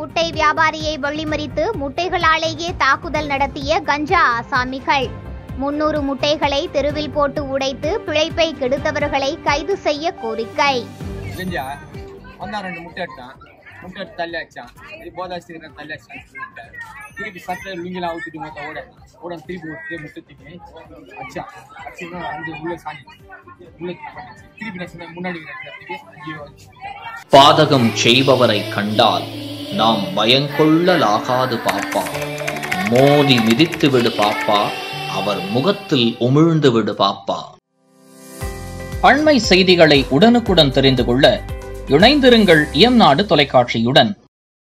முட்டை வியாபாரியை வழிமறித்து முட்டைகளாலேயே தாக்குதல் நடத்திய கஞ்சா ஆசாமிகள் முன்னூறு முட்டைகளை தெருவில் போட்டு உடைத்து பிழைப்பை கெடுத்தவர்களை கைது செய்ய கோரிக்கை செஞ்சா வந்தான் ரெண்டு முட்டை எடுத்தான் முட்டை எடுத்து தள்ளி வச்சான் இது போதா சீக்கிரம் தள்ளி வச்சான் திருப்பி சட்டை லுங்கிலாம் ஊற்றிட்டு மொத்தம் ஓட ஓட திருப்பி விட்டு முட்டை தூக்கி வச்சான் வச்சுன்னா அஞ்சு உள்ள சாஞ்சி உள்ள பண்ணிச்சு. திருப்பி நான் சொன்னேன் முன்னாடி இருக்கிறதுக்கு ஐயோ பாதகம் செய்பவரை கண்டால் நாம் பயங்கொள்ளலாகாது பாப்பா மோதி மிதித்து விடு பாப்பா அவர் முகத்தில் உமிழ்ந்து விடு பாப்பா அண்மை செய்திகளை உடனுக்குடன் தெரிந்து கொள்ள இணைந்திருங்கள் இயம்நாடு தொலைக்காட்சியுடன்